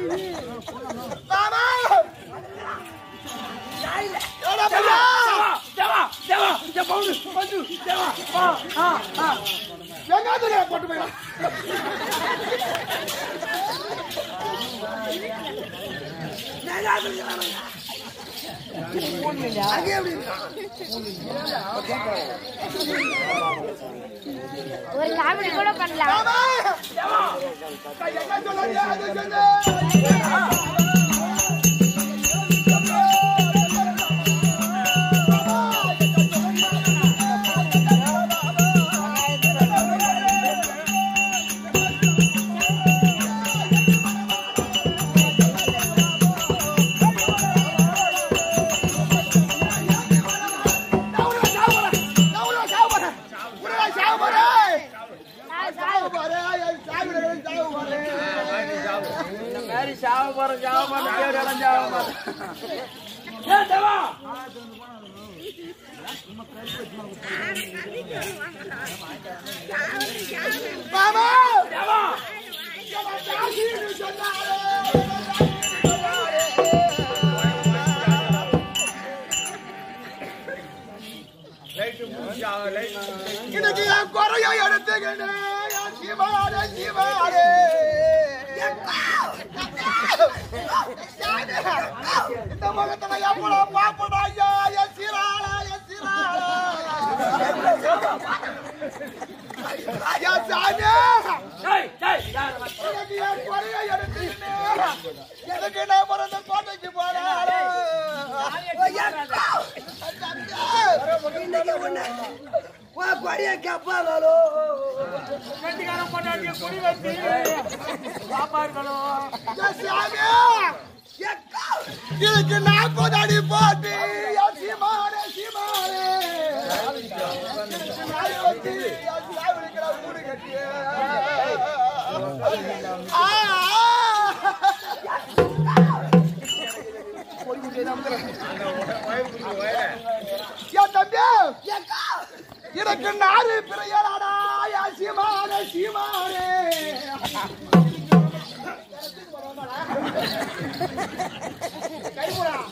மாமா ஏடா பையா வெங்காயத்துல போட்டு போயிடலாம் அங்கே எப்படி ஒரு காமெடி கூட பண்ணலாம் மாமா நான் என்ன சொல்லாதே அது சொல்லு நான் உனக்கு சாவு போறேன். நான் உனக்கு சாவு போறேன். உனக்கு சாவு போறேன். நான் சாவு போறேன். என் சாவிடவே சாவு போறேன். மாமா என் தாசின்னு சொன்னாரே. இன்னைக்கு என் குறைய எடுத்துக்கிட்டு என் சிவாரே சிவாரே இந்த முகத்துல எவ்வளவு பாப்படா ஐயா என் சிறாளா என் சிறாளா என் சாமி எனக்கு என் குறைய எடுத்துக்கிட்டு எனக்கு நான் பிறந்த கோட்டைக்கு போறாரு இதுக்கு நாற்பது அடி போட்டு என் சீமானே சீமானே இதுக்கு நாற்பத்தி என் சாவிடுக்கிற வீடு கட்டி ஆ, என் தம்பி எனக்கு நாலு பிறையலாடா என் சீமானே சீமானே கைமுடா.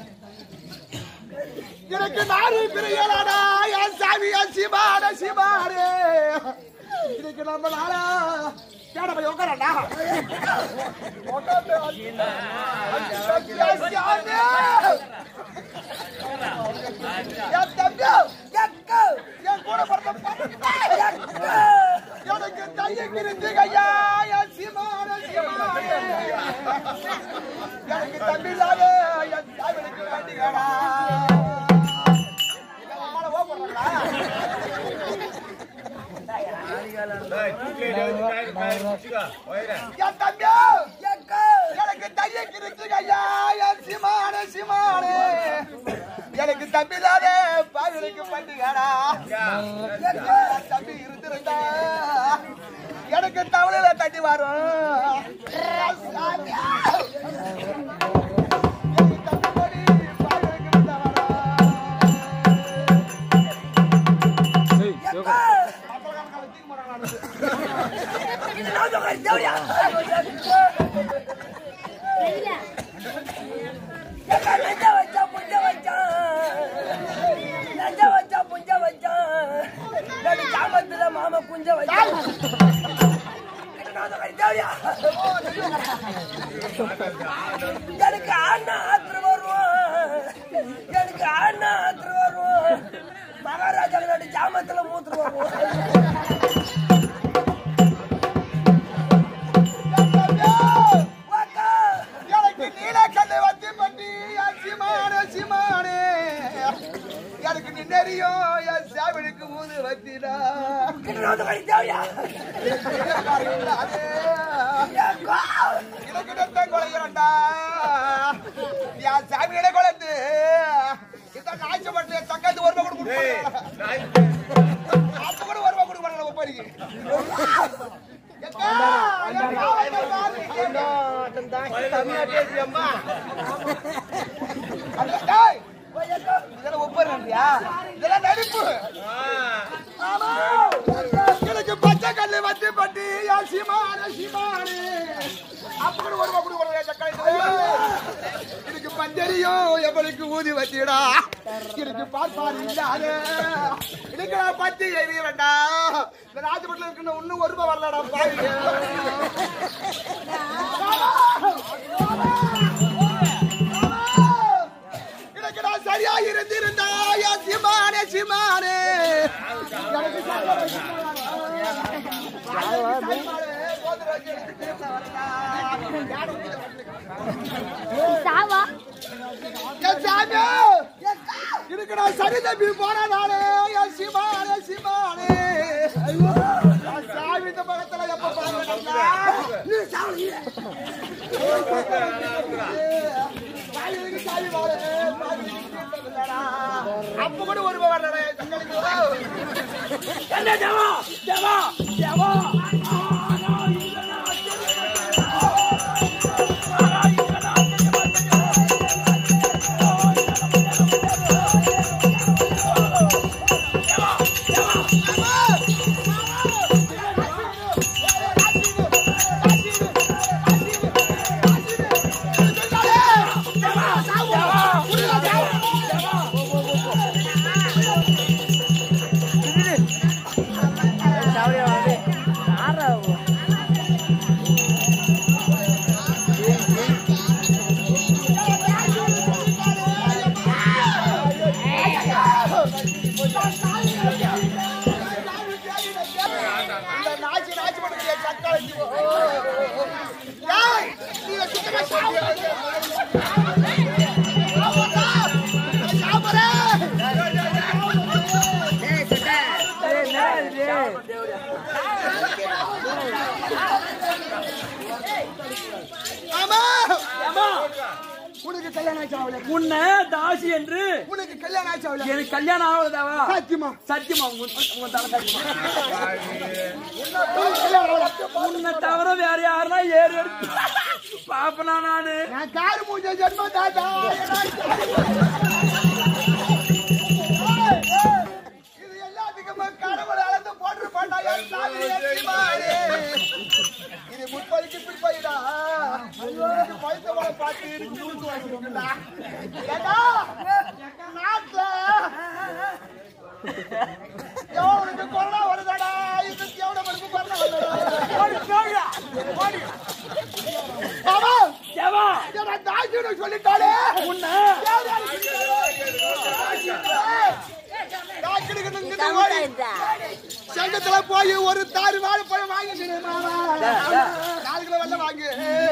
எனக்கு நாலு பிரியலாடா என் சாமி என் சிவாட சிவாடே இதுக்கு நம்ம நாளா தேட போய் உட்காரண்டா என் தம்பி எக்கு, என் கூட பிறந்த பையன், எக்கு. எனக்கு தையங்கிருந்து ஐயா என் சிவாட சிவாடே எனக்கு தம்பி இல்லாத என் தாய்மனுக்கு வேண்டியடா அம்மாவை ஓப்படுறா என் தம்பி எக்கு, எனக்கு தையக்கு இருக்கு ஐயா என் சிமானே சிமானே எனக்கு தம்பி இல்லாத பாவிகளுக்கு பண்டிகடா என் தம்பி இருந்திருந்தா எனக்கு தவளையில தட்டி வரும் சாமி. எனக்கு தம்பி கொடி பாவிகளுக்கு வந்தா வரும். எக்கு. அப்பளம் காலை தூக்கி போடுறாங்க. வெளியில மாமா குஞ்ச வச்சான் எனக்கு அண்ணா ஆத்திர வருவோம் எனக்கு அண்ணா ஆத்திர வருவோம் மகாராஜா நாடு ஜாமத்துல மூத்திர வருவோம் வாக்கா. எனக்கு நீலக்கல்லு வத்தி பட்டி என் சிமானே சிமானே எனக்கு நின்னறியும் என் சாவிடுக்கு ஊது வத்திடா கிட்ட கை தேவையா எனக்கு நெத்த கொலைகிறண்டா என் சாமியிட கொலைந்து இந்த நாய்ச்சி பட்டு தக்காத்து ஒரு ரூபா கூட அப்ப கூட ஒரு ரூபா கொடுக்க மாட்டாங்க ஒப்பரிக்கு இதெல்லாம் ஒப்பரியா இதெல்லாம் நடிப்பு ஆமா. எனக்கு பச்சை கல்லு வச்சு பட்டி என் சிமானே சிமானே அப்படி ஒரு ரூபா கொடுக்க ஊதி வச்சிடா எனக்கு பார்ப்பார் இல்லாத எனக்கு நான் பத்தி எரிய வேண்டாம் இந்த ராஜபட்டில் இருக்கிற இன்னும் ஒரு ரூபாய் வரலடா பாருங்க எனக்கு நான் சரியா இருந்திருந்தா என் சிமானே சிமானே எனக்கு சாவா என் சாமி இதுக்கு நான் சரி தம்பி போனதாலே என் சிமானே சிமானே என் சாமி இந்த பக்கத்துல எப்ப அப்ப கூட ஒரு வரலடா என் தங்களுக்கு என்ன தேவா தேவா தேவா இந்த நாச்சி நாச்சி பண்ணுங்க சக்காளி ஏய் நீ சுத்தமா சாப்பிடு ஆமா ஏம்மா, உனக்கு கல்யாணம் ஆச்சு அவளே உன்னை தாசி என்று உனக்கு கல்யாணம் ஆச்சு அவளே எனக்கு கல்யாணம் ஆகுதாவா சாத்தியமா சத்தியமா உங்க உங்க தலை சத்தியமா உனக்கு கல்யாணம் ஆகல. உன்னை தவிர வேற யாருன்னா ஏறு எடுத்து பாப்பனா நானு நான் காரு மூஞ்ச ஜென்மம் தாத்தா இது எல்லாத்துக்கும் கடவுள் அளந்து போட்டு போட்டா என் சாமி எத்திமாயே. இது முற்பதிக்கு பிற்பதிடா இது பைத்த போல பாட்டு இருக்கு நூறு வாங்கிருக்குடா ஏடா நாட்டுல எவனுக்கு கொரோனா வருதாடா இது எவனுக்கு கொரோனா வருதாடா பாபா தேவா ஏடா தாஜின்னு சொல்லிட்டாலே உன்னை சங்கத்துல போய் ஒரு தாறு வாழைப்பழம் வாங்கி நாலு கிலோ வெள்ளம் வாங்கு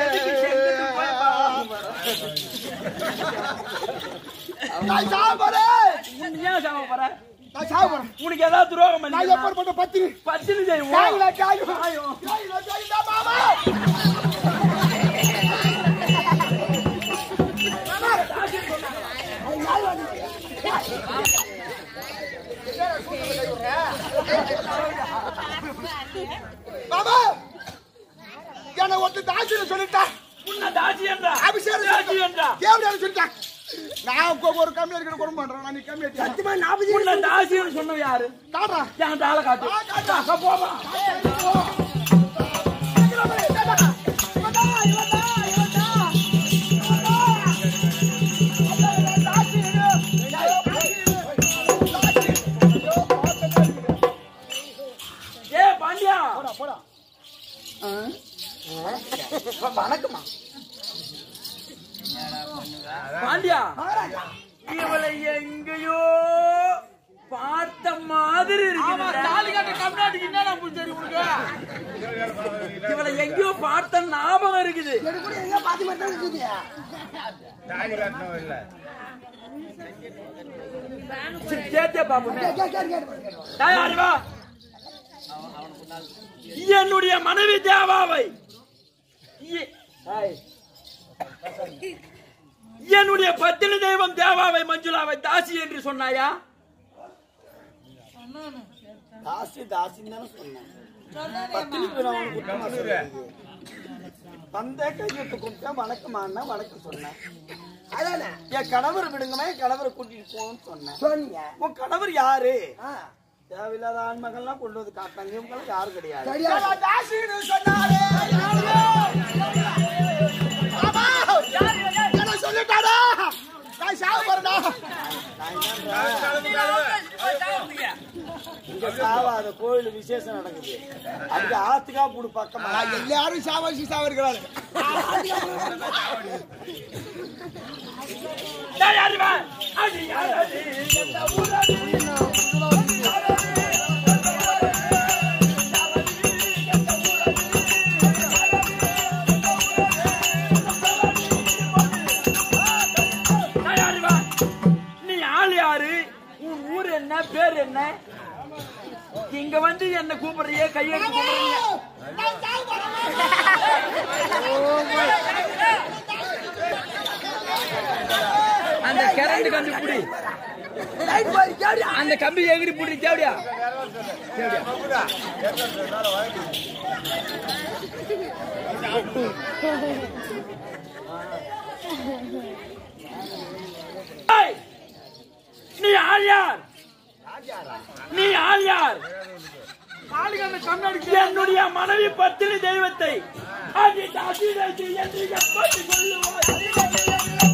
நான் சாப்பிடுறேன் உன்னை ஏன் சாம போற நான் சாப்பிடுறேன் உனக்கு ஏதாவது துரோகம் நான் பண்ணி எப்பேற்பட்ட பத்திரி பத்தினி செய்வோம் காயில காயும் காயில காயுதா மாமா மாமா என்ன ஒருத்தர் தாசின்னு சொல்லிட்டா உன்னை தாசி என்றா அபிஷேகம் தாசி என்றா தேவடியான்னு சொல்லிட்டா நான் உங்க ஒரு கம்மி இருக்கிற குடும்பம் பண்றேன் நான் நீ கம்மி சத்தியமா நாற்பது உன்னை தாசின்னு சொன்ன யாரு காட்டுறா என் தாளை காட்டு ஆ, காட்டுறா. அங்க போமா ஏ பாண்டியா போடா போடா வணக்கமா பாண்டியா இவளை எங்கேயோ பார்த்த மாதிரி இருக்கு தாலி கட்ட தமிழ்நாட்டுக்கு என்ன சரி உனக்கு இவளை எங்கேயோ பார்த்த ஞாபகம் இருக்குது சரி, கேட்டே பாப்போமே தயாரி வா என்னுடைய மனைவி தேவாவை இ- ஏய். என்னுடைய பத்தினி தெய்வம் தேவாவை மஞ்சுளாவை தாசி என்று சொன்னாயா தாசி தாசின்னு தானே சொன்னேன் பத்தினிக்கு நான் உனக்கு குத்தமா சொல்றது. வந்த கையெழுத்து கும்பிட்டா வணக்கமானா வணக்கம் சொன்னேன் அதானே என் கணவர் விடுங்கம்மா என் கணவரை கூட்டிட்டு போன்னு சொன்னேன் சொன்னீங்க உன் கணவர் யாரு தேவையில்லாத ஆண்மகள்லாம் கொண்டு வந்து காட்டாங்க இவங்க யாரும் கிடையாது தாசின்னு சொன்னாரே சொல்லிட்டாடா நான் சாக போறேன்டா சாவாத கோயில் விசேஷம் நடக்குது அதுக்கு ஆத்துக்கா புடு பக்கமா எல்லாரும் சாவாசி சாவர்களால் யார் யார் இவன்? அது யார் அது? எந்த ஊர் அது? யார் யார் இவன்? நீ ஆள் யாரு உன் ஊர் என்ன பேர் என்ன இங்க வந்து என்ன கூப்பிடுறியே கையெழுத்து கூப்பிடுறீங்க அந்த கரண்ட் கம்பி புடி அந்த கம்பி எகிரி புடி தேவடியா ஏய், நீ ஆள் யார் நீ ஆள் யார் என்னுடைய மனைவி பத்தினி தெய்வத்தை அது தாசிதாசி என்று எப்படி சொல்லுவாய்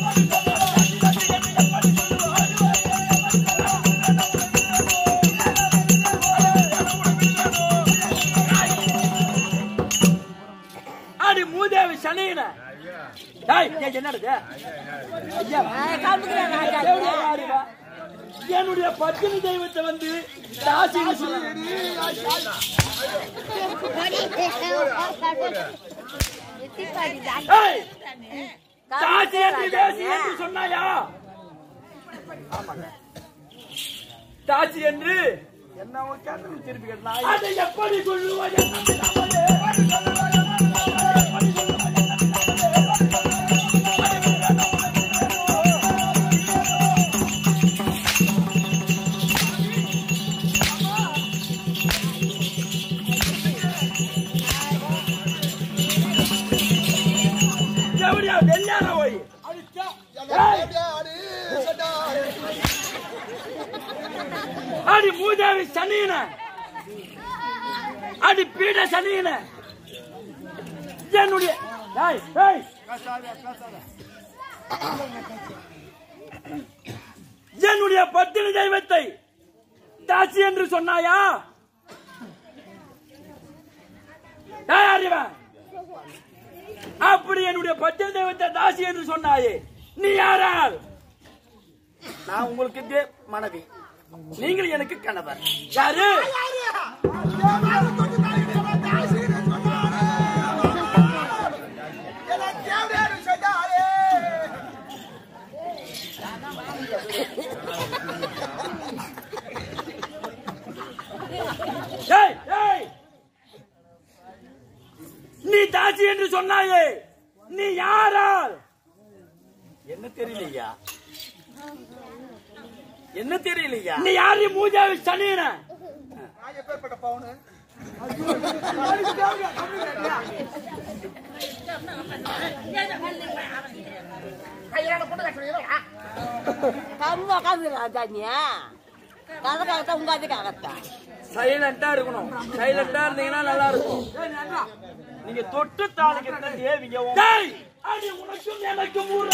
அடி மூதேவி சனியன டேய் ஏய், என்னடா இது? ஐயா, தேவடியா யாரு இவ? என்னுடைய பத்தினி தெய்வத்தை வந்து தாசின்னு சொல்லி ஏய், தாசி என்று தேசி என்று சொன்னாயா தாசி என்று என்ன உன் கேட்டு திருப்பி கேட்டா அதை எப்படி சொல்லுவாய் என்ன தெரியாமலே? எப்படியா வெள்ளார போய் அடி மூதேவி சனியன அடி பீட சனியன என்னுடைய ஏய், ஏய். என்னுடைய பத்தினி தெய்வத்தை தாசி என்று சொன்னாயா ஏய், அறிவன். அப்படி என்னுடைய பத்தினி தெய்வத்தை தாசி என்று சொன்னாயே நீ யாரால் நான் உங்களுக்கு தே- மனைவி நீங்கள் எனக்கு கணவர் யாரு ஏய், ஏய். நீ தாசி என்று சொன்னாயே நீ யாரால் என்ன தெரியலையா என்ன தெரியலையா நீ யாரு மூஜாவி சனியன கரும்பு உக்காந்துக்கிறான் நீ கதை கரெக்டா உங்காது கரெக்டா சைலண்டா இருக்கணும் சைலண்டா இருந்தீங்கன்னா நல்லா இருக்கும் நீங்க தொட்டு தாலி கட்டின தேவிங்க உங்க- டேய், அடி உனக்கும் எனக்கும் ஊர்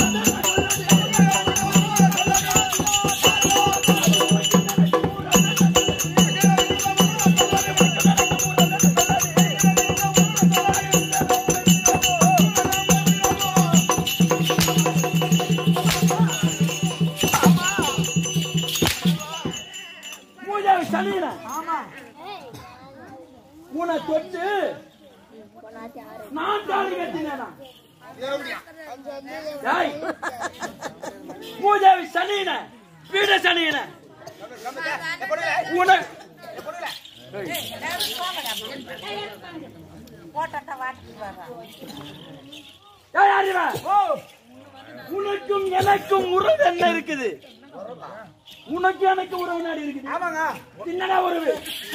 மூஜாவி சனியன உன்னை தொட்டு நான் தாலி கட்டினேனா டேய் பூஜாவி சனியன பீட சனியன உன ஏய், யார் இவன்? உனக்கும் எனக்கும் உறவு என்ன இருக்குது உனக்கு எனக்கு உறவு நாடி இருக்குது ஆமாங்க என்னடா உறவு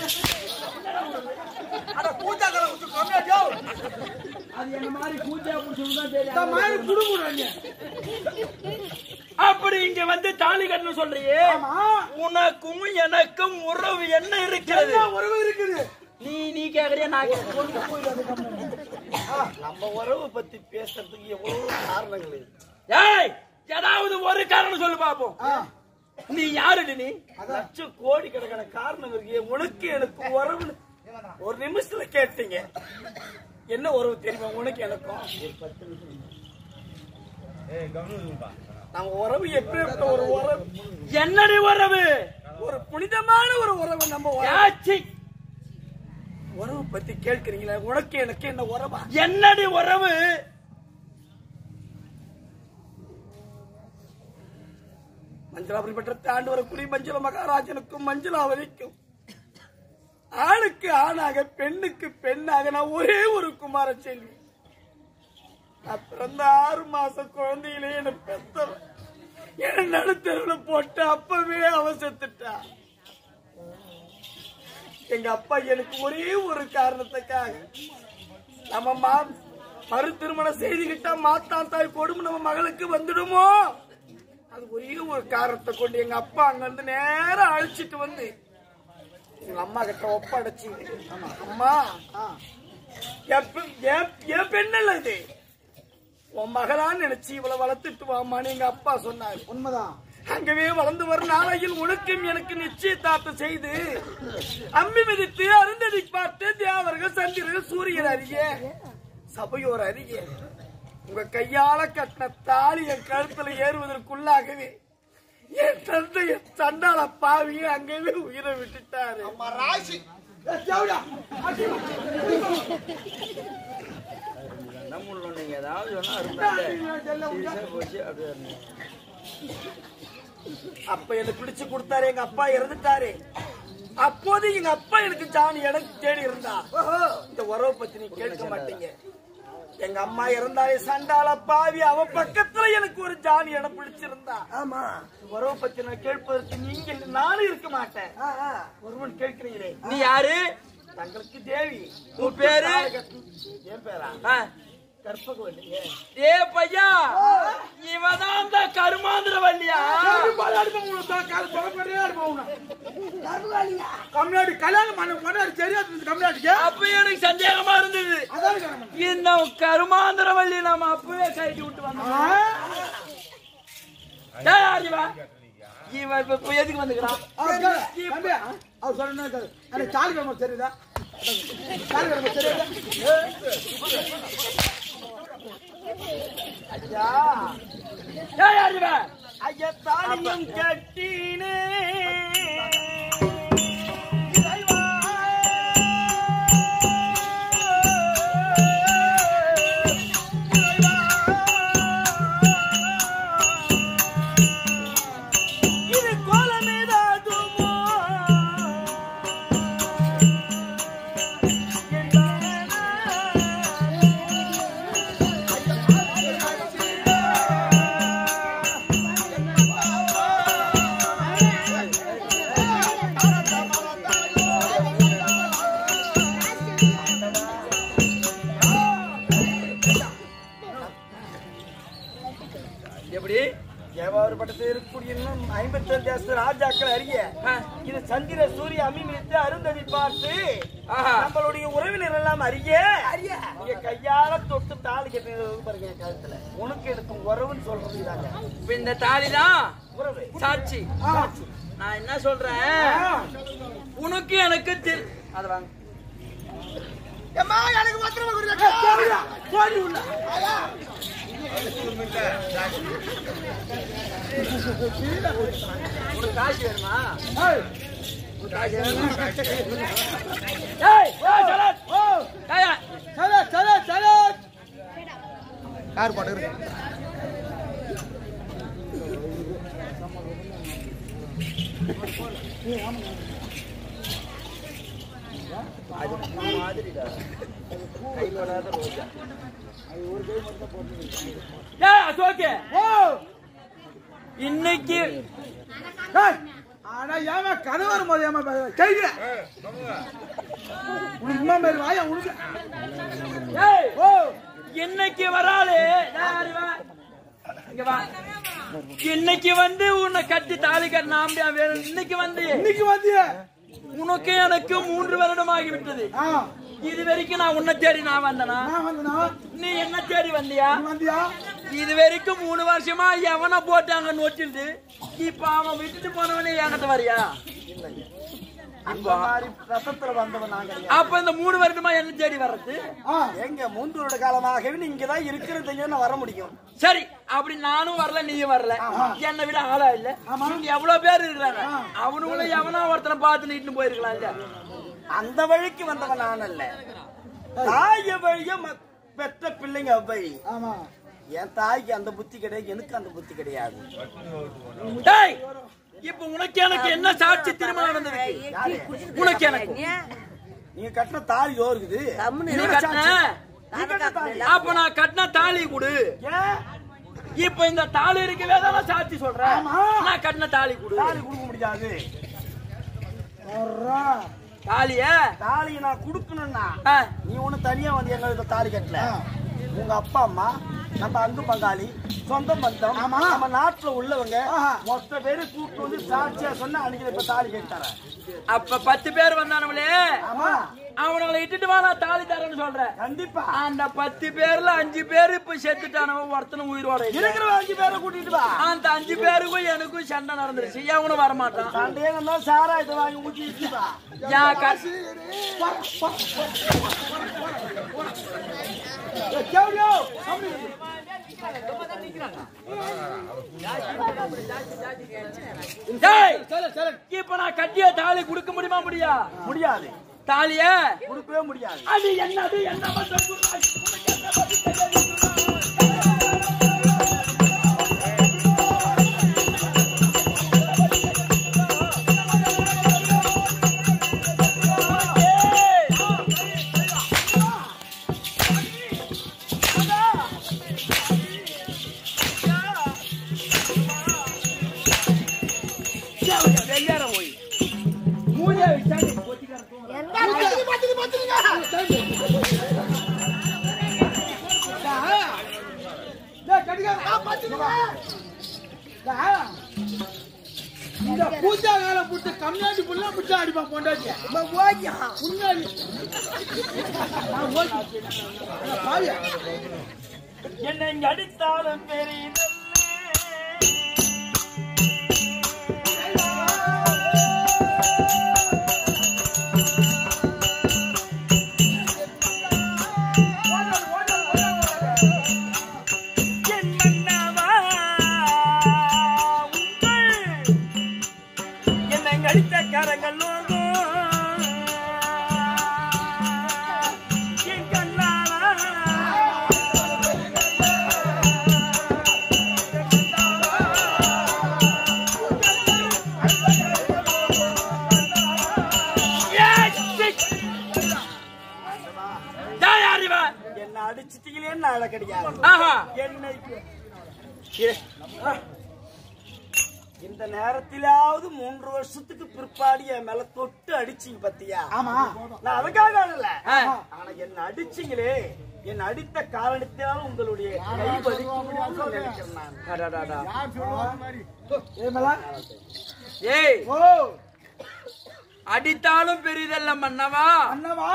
அட பூஜாக்களை விட்டு கம்மியா அது என்ன மாதிரி பூஜா புடிச்சுதான் இந்த மாதிரி தெரியும் குடுக்குறாங்க அப்படி இங்க வந்து தாலி கட்டணும் சொல்றியே உனக்கும் எனக்கும் உறவு என்ன இருக்கிறது உறவு இருக்குது நீ நீ கேக்குறியா நான் கேக்குறேன். நம்ம உறவு பத்தி பேசுறதுக்கு எவ்வளவு காரணங்கள் இருக்கு ஏய் ஏதாவது ஒரு காரணம் சொல்லு பாப்போம் நீ யாருடி நீ லட்சம் கோடி கணக்கான காரணம் இருக்கு உனக்கு எனக்கு உறவு ஒரு நிமிஷத்துல கேட்டீங்க என்ன உறவு தெரியுமா உனக்கு எனக்கும் நம்ம உறவு எப்படிப்பட்ட ஒரு உறவு என்னடி உறவு ஒரு புனிதமான ஒரு உறவு நம்ம உறவு உறவு பத்தி கேட்கிறீங்களா உனக்கு எனக்கு என்ன உறவா என்னடி உறவு மஞ்சளாபுரி பெற்ற ஆண்டு வரக்கூடிய மஞ்சள மகாராஜனுக்கும் மஞ்சளாவதிக்கும் ஆணுக்கு ஆணாக பெண்ணுக்கு பெண்ணாக நான் ஒரே ஒரு குமார செல்வி நான் பிறந்த ஆறு மாச குழந்தையிலே என்ன பெத்தவன் என்ன நடுத்தருவில் போட்டு அப்பவே அவ செத்துட்டா எங்க அப்பா எனக்கு ஒரே ஒரு காரணத்துக்காக நம்ம மா மறு திருமணம் செய்துகிட்டா மாத்தான் தாய் கொடுமை நம்ம மகளுக்கு வந்துடுமோ அது ஒரே ஒரு காரணத்தை கொண்டு எங்க அப்பா அங்க இருந்து நேரம் அழைச்சிட்டு வந்து எங்க அம்மா கிட்ட ஒப்படைச்சு அம்மா என் பெ- என்- என் பெண் இல்ல இது உன் மகளான்னு நினைச்சு இவளை வளர்த்துட்டு வாமான்னு எங்க அப்பா சொன்னாரு உண்மைதான் அங்கவே வளர்ந்து வரும் நாளையில் உனக்கும் எனக்கு நிச்சயதார்த்தம் செய்து அம்பி மிதித்து அருந்ததி பார்த்து தேவர்கள் சந்திரர்கள் சூரியன் அறிய சபையோர் அறிய உங்க கையால கட்டின தாலி என் கழுத்துல ஏறுவதற்குள்ளாகவே என் தந்தை என் சண்டாள பாவியை அங்கவே உயிரை விட்டுட்டாரு ராசி நீங்க ஏதாவது சொன்னா அப்ப எனக்கு பிடிச்சு கொடுத்தாரு எங்க அப்பா இறந்துட்டாரு அப்போது எங்க அப்பா எனக்கு ஜானி எனக்கு தேடி இருந்தா இந்த உறவை பத்தி நீ கேட்க மாட்டீங்க எங்க அம்மா இறந்தாலே சண்டால பாவி அவ பக்கத்துல எனக்கு ஒரு ஜானி இடம் பிடிச்சிருந்தா ஆமா உறவை பத்தி நான் கேட்பதற்கு நீங்க இல்லை, நானும் இருக்க மாட்டேன் ஆ, ஆ. ஒருவன் கேட்கிறீங்களே நீ யாரு தங்களுக்கு தேவி உன் பேரு? என் பேரா ஆ. கற்பகவல்லியே ஏ பையா இவதான் அந்த கருமாந்திர வள்ளியா கம்யூனிட்டி கல்யாணம் பண்ண முன்னாடி தெரியாது கம்யூனிட்டிக்கு அப்ப எனக்கு சந்தேகமா இருந்தது இந்த கருமாந்திர வள்ளி நம்ம அப்பவே கைட்டு விட்டு வந்தோம் ஏய், யார் இவன்? இவன் இப்ப இப்ப எதுக்கு வந்துக்கிறான் அவர் சொன்னா எனக்கு சாலி கிழமை தெரியுதா சாலி கிழமை தெரியுதா ஐயா ஏய், யார் இவன்? ஐயா தாலியும் கட்டினே இது கோலமேதாதுமோ எப்படி ஏவாறு பட்டத்தில் இருக்கக்கூடிய இன்னும் ஐம்பத்தஞ்சு தேச ராஜாக்கள் அறிய இது சந்திர சூரிய அமிமித்து அருந்ததி பார்த்து ஆஹா. நம்மளுடைய உறவினர் எல்லாம் அறிய அறிய நீங்க கையால தொட்டு தாலி கட்டினது பாருங்க என் கழுத்துல உனக்கு எனக்கு உறவுன்னு சொல்றது இதாங்க இப்ப இந்த தாலிதான் உறவு சாட்சி நான் என்ன சொல்றேன் உனக்கு எனக்கு தெரி- அத வாங்க எனக்கு மாத்திரமா கொடுங்க போடி உள்ள உனக்கு காசு வேணுமா ஏய், ஏய், ஏய், சரத். ஏய், ஏய். சரா சரா சரா யார் பாட்டு இருக்கு ஏய், அசோக்கு. இன்னைக்கு ஏய், ஆனா ஏமா கதை வரும்போது ஏமா கைது உனக்கு உமா மேல வாயா உனக்கு ஏய், ஓ இன்னைக்கு வராளே யார் இவ? இங்க வா இன்னைக்கு வந்து உன்னை கட்டி தாலி கட்டினா வேணும் இன்னைக்கு வந்து இன்னைக்கு வந்திய உனக்கு எனக்கு மூன்று வருடம் ஆகிவிட்டது ஆ இது வரைக்கும் நான் உன்னை தேடி நான் வந்தனா நான் வந்தனா நீ என்ன தேடி வந்தியா நீ வந்தியா இது வரைக்கும் மூணு வருஷமா எவனை போட்டாங்க நொட்டிட்டு இப்ப அவன் விட்டுட்டு போனவனே என்கிட்ட வரியா அந்த மாதிரி ரசத்துல வந்தவன் நான் கிடையாது அப்ப இந்த மூணு வருடமா என்ன தேடி வர்றது எங்க மூன்று காலமாகவே நீ இங்கதான் இருக்கிறதுங்க நான் வர முடியும் சரி அப்படி நானும் வரல நீயும் வரல என்னை விட ஆளா இல்ல இங்க எவ்வளவு பேர் இருக்கிறாங்க அவனுங்கள எவனா ஒருத்தனை பார்த்து நீட்டு போயிருக்கலாம் இல்ல அந்த வழிக்கு வந்தவன் நான் அல்ல தாய வழிய ம- பெற்ற பிள்ளைங்க அவ்வை ஆமா என் தாய்க்கு அந்த புத்தி கிடையாது எனக்கு அந்த புத்தி கிடையாது டேய் இப்ப உனக்கு எனக்கு என்ன சாட்சி திருமணம் நடந்திருக்கு உனக்கு எனக்கு நீங்க கட்டின தாலி யோ இருக்குது கம்முனு நீ இரு. கட்டின நீ கட்டின தாலி அப்ப நான் கட்டின தாலி கொடு ஏன் இப்ப இந்த தாலி இருக்கவே தான் நான் சாட்சி சொல்றேன் நான் கட்டின தாலி கொடு தாலி கொடுக்க முடியாது வர்றா. தாலிய தாலியை நான் கொடுக்கணும்னா ஆ, நீ ஒண்ணு தனியா வந்து எங்க தாலி கட்டல உங்க அப்பா அம்மா நம்ம அங்கு பங்காளி சொந்த பந்தம் ஆமா. நம்ம நாட்டுல உள்ளவங்க ஆஹா. மொத்த பேரு கூப்பிட்டு வந்து சாட்சியா சொன்னா அன்னைக்கு இப்ப தாலி கட்டி தரேன் அப்ப பத்து பேர் வந்தானுங்களே ஆமா அவனுங்களை இட்டுட்டு வா நான் தாலி தரேன்னு சொல்றேன் கண்டிப்பா அந்த பத்து பேர்ல அஞ்சு பேர் இப்ப செத்துட்டானவன் ஒருத்தனும் உயிரோட இல்ல. இருக்கிற அஞ்சு பேரை கூட்டிட்டு வா அந்த அஞ்சு பேருக்கும் எனக்கும் சண்டை நடந்துருச்சு எவனும் வரமாட்டான் சண்டையே வந்தா சாராயத்தை வாங்கி ஊத்தி வா என் கசி ஏய், கேவலியோ, கம்மி. டேய் சரி, சரி. இப்ப நான் கட்டிய தாலி கொடுக்க முடியுமா முடியா முடியாது தாலிய கொடுக்கவே முடியாது அது என்னது என்ன பண்றது சொல்றாய்? உனக்கு என்ன பத்தி தெரியாது? வெள்ளார போய் மூஞ்ச வச்சாங்க டேய், கடிகாரம். டேய். இந்த பூஜா காலம் புட்டு கம்மியாட்டி புள்ள புட்டு அடிப்பான் பொண்டாட்டி முன்னாடி நான் ஓகே. அட பாவியா. என்னை இங்க அடித்தாலும் பெரியதல்ல என் மன்னவா, உங்கள் என்னை அடித்த கரங்களோடும் என் கண்ணாலா என்ன அடிச்சிட்டீங்களே நாள கிடையாது ஆஹா என்னை இந்த நேரத்திலாவது மூன்று வருஷத்துக்கு பிற்பாடு என் மேல தொட்டு அடிச்சீங்க பத்தியா ஆமா நான் அதுக்காக அழல ஆ. ஆனா என்ன அடிச்சீங்களே என் அடித்த காரணத்தினால உங்களுடைய கை வலிக்கும்னு நினைக்கிறேன் நான் அடடடா. ஏமலா ஏய் ஓ அடித்தாலும் பெரிதல்ல மன்னவா அண்ணவா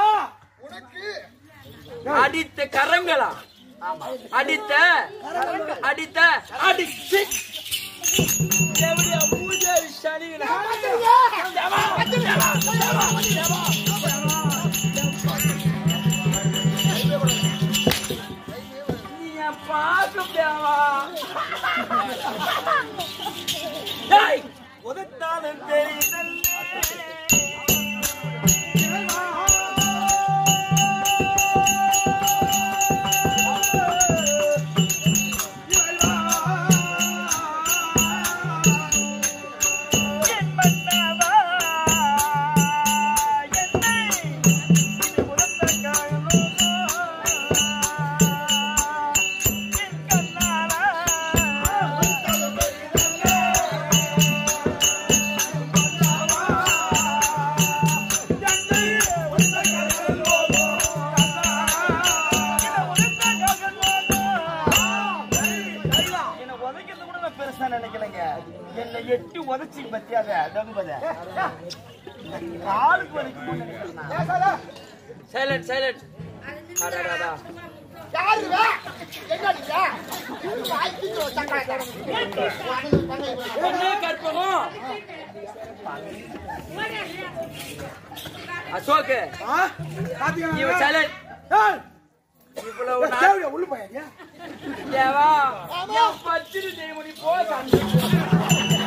அடித்த கரங்களா அடித்த அடித்த அடிச்சு எப்படியா பூஜை சனிகளா நீ பார்க்க தேவா டேய் உதத்தாலும் பெரிதல்ல என் மன்னவா, என்னை இது உரத்த காரணமோ, என் கண்ணாலா, என்னை உதைக்கிறது கூட நான் பெருசா நினைக்கலைங்க. என்னை எட்டி உதைச்சிங்க பத்தியா அதை, தகுபத. காலுக்கு வலிக்கும்னு நினைக்கிறேன் நான். சைலண்ட் சைலண்ட் அடடடா யாரு என்ன கற்பகம் அசோக் ஆ? பாத்தீங்களா? இவ சலை ஏய், இவ்வளவு ஏய், நாள் தேவையா, உள்ள பையன் ஏன்? தேவா என் பச்சிரு தேவனி போ சண்டை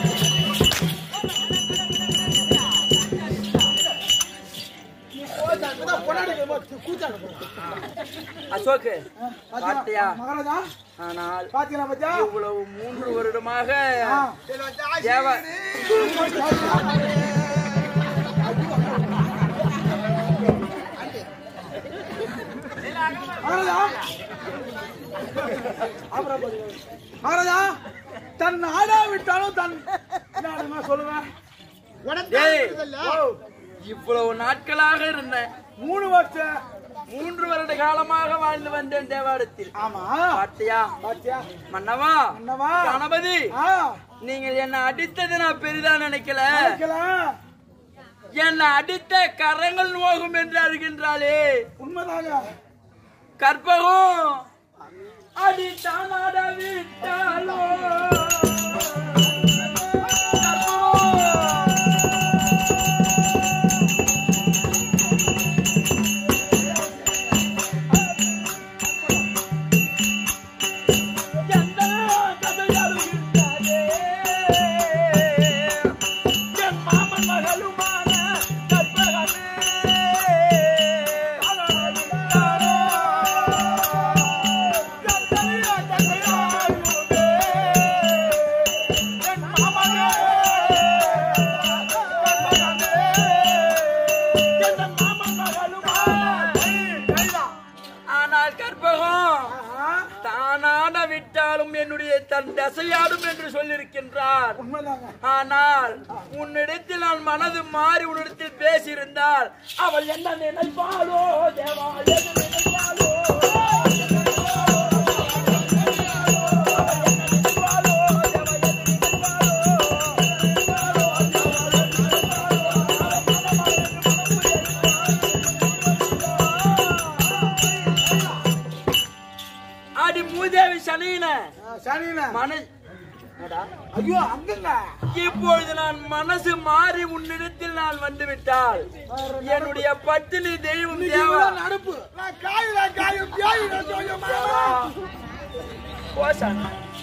இப்பதான் பொண்டாட்டி போய் கூத்தாட போறோம். அசோக் ஆ, பாத்தியா? பாத்தீங்களா? மகாராஜா ஆனால் பாத்தீங்களா பாத்தியா இவ்வளவு மூன்று வருடமாக ஆ. தேவ மகாராஜா அப்புறம் பாருங்க. மகாராஜா தன் ஆடா விட்டாலும் தன் என்ன சொல்லுவேன் டேய், இவ்வளவு நாட்களாக இருந்தேன் மூணு வருஷம் மூன்று வருட காலமாக வாழ்ந்து வந்தேன் தேவாலயத்தில் ஆமா பாத்தியா பாத்தியா மன்னவா மன்னவா. கணபதி ஆ நீங்கள் என்ன அடித்தது நான் பெரிதா நினைக்கல கேட்கலாம். என்னை அடித்த கரங்கள் நோகும் என்று அறிகின்றாளே உண்மைதாங்க கற்பகம் அடி தானாட விட்டாலோ என் மாமன் மகளுமான ஆனால் கற்பகம் தானாட விட்டாலும் என்னுடைய தன் தசையாடும் என்று சொல்லியிருக்கின்றார் உண்மைதாங்க ஆனால் உன்னிடத்தில் நான் மனது மாறி உன்னிடத்தில் பேசியிருந்தால் அவள் என்ன நினைப்பாளோ தேவா என்ன நினைப்பாளோ அடி மூதேவி சனியின ஆ, சரிண்ணே மன ஐயோ அங்கங்க இப்பொழுது நான் மனசு மாறி உன்னிடத்தில் நான் வந்து விட்டால் என்னுடைய பத்தினி தெய்வம் தேவா இவ்வளவு நடப்பு நான் காயில காயும் பியாயில ஜோயம் போசான்.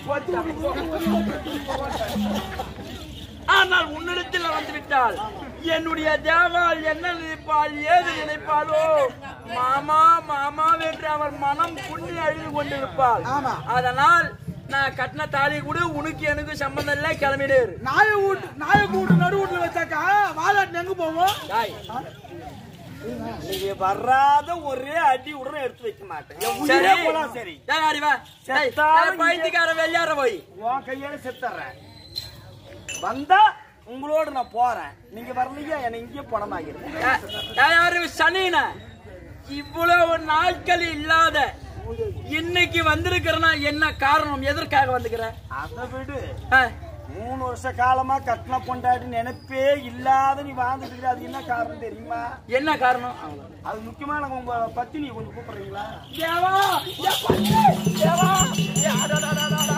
ஆனால் உன்னிடத்தில் நான் வந்து விட்டால் என்னுடைய தேவால் என்ன நினைப்பாள் ஏது நினைப்பாளோ மாமா மாமா என்று அவர் மனம் புண்ணி அழுது கொண்டிருப்பாள் ஆமா. அதனால் நான் கட்டின தாலி கூட உனக்கு எனக்கு சம்பந்தம் இல்லை கிளம்பிடு நாய வீட்டு நாய கூட்டு நடு வீட்டுல வச்சாக்கா வாலாட்டு எங்க போவோம் தாய் நீங்க வராத ஒரே அடி உடனே எடுத்து வைக்க மாட்டேன் என் சரி உயிரே போலாம் சரி டேய், அறிவா டேய், செத்தாலும் டேய், பைத்தியக்கார வெள்ளார போய் உன் கையால செத்துறேன் வந்தா உங்களோட நான் போறேன் நீங்க வரலையா என்னை இங்கேயே பணமாகிறேன் யாரு சனின இவ்வளவு நாட்கள் இல்லாத இன்னைக்கு வந்திருக்கிறனா என்ன காரணம் எதற்காக வந்துக்கிற அதை விடு ஆ, மூணு வருஷ காலமா கட்டின பொண்டாட்டி நினைப்பே இல்லாத நீ வாழ்ந்துட்டு இருக்க அது என்ன காரணம் தெரியுமா என்ன காரணம் அது முக்கியமான உங்க பத்தி நீ கொஞ்சம் கூப்பிடுறீங்களா தேவா என் பச்சை, தேவா ஏ, அடடடடடா.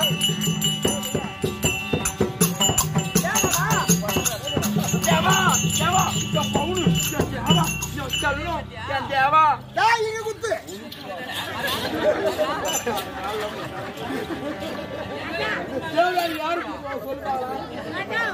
தேவா தேவா என் பவுனு என் தேவா என் செல்லம் என் தேவா இங்க குத்து தேவையான யாருக்கு சொல்றாங்க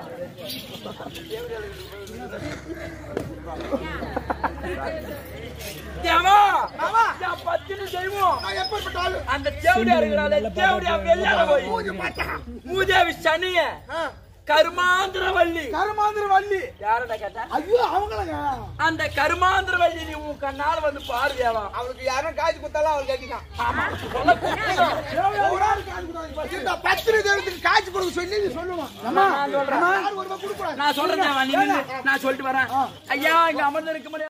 தேவா என் பத்தினி தெய்வம் எப்படிப்பட்டாலும் அந்த தேவடியா இருக்கிறாளே தேவடியா வெள்ளாட போய் மூதேவி சனிய கருமாந்திரவள்ளி கருமாந்திர வள்ளி யாரடா கேட்டா ஐயோ அவங்களங்க அந்த கருமாந்திரவள்ளி நீ உன் கண்ணால வந்து பாரு தேவா அவளுக்கு யாரும் காய்ச்சி கொடுத்தாலும் அவள் கேட்கலாம் பத்திரி தேவத்துக்கு காய்ச்சி கொடுக்க சொல்லி நீ சொல்லுவான் நான் சொல்றேன். நான் சொல்றேன் தேவா, நீ நில்லு. நான் சொல்லிட்டு வரேன் ஐயா இங்க அமர்ந்து இருக்க முடியாது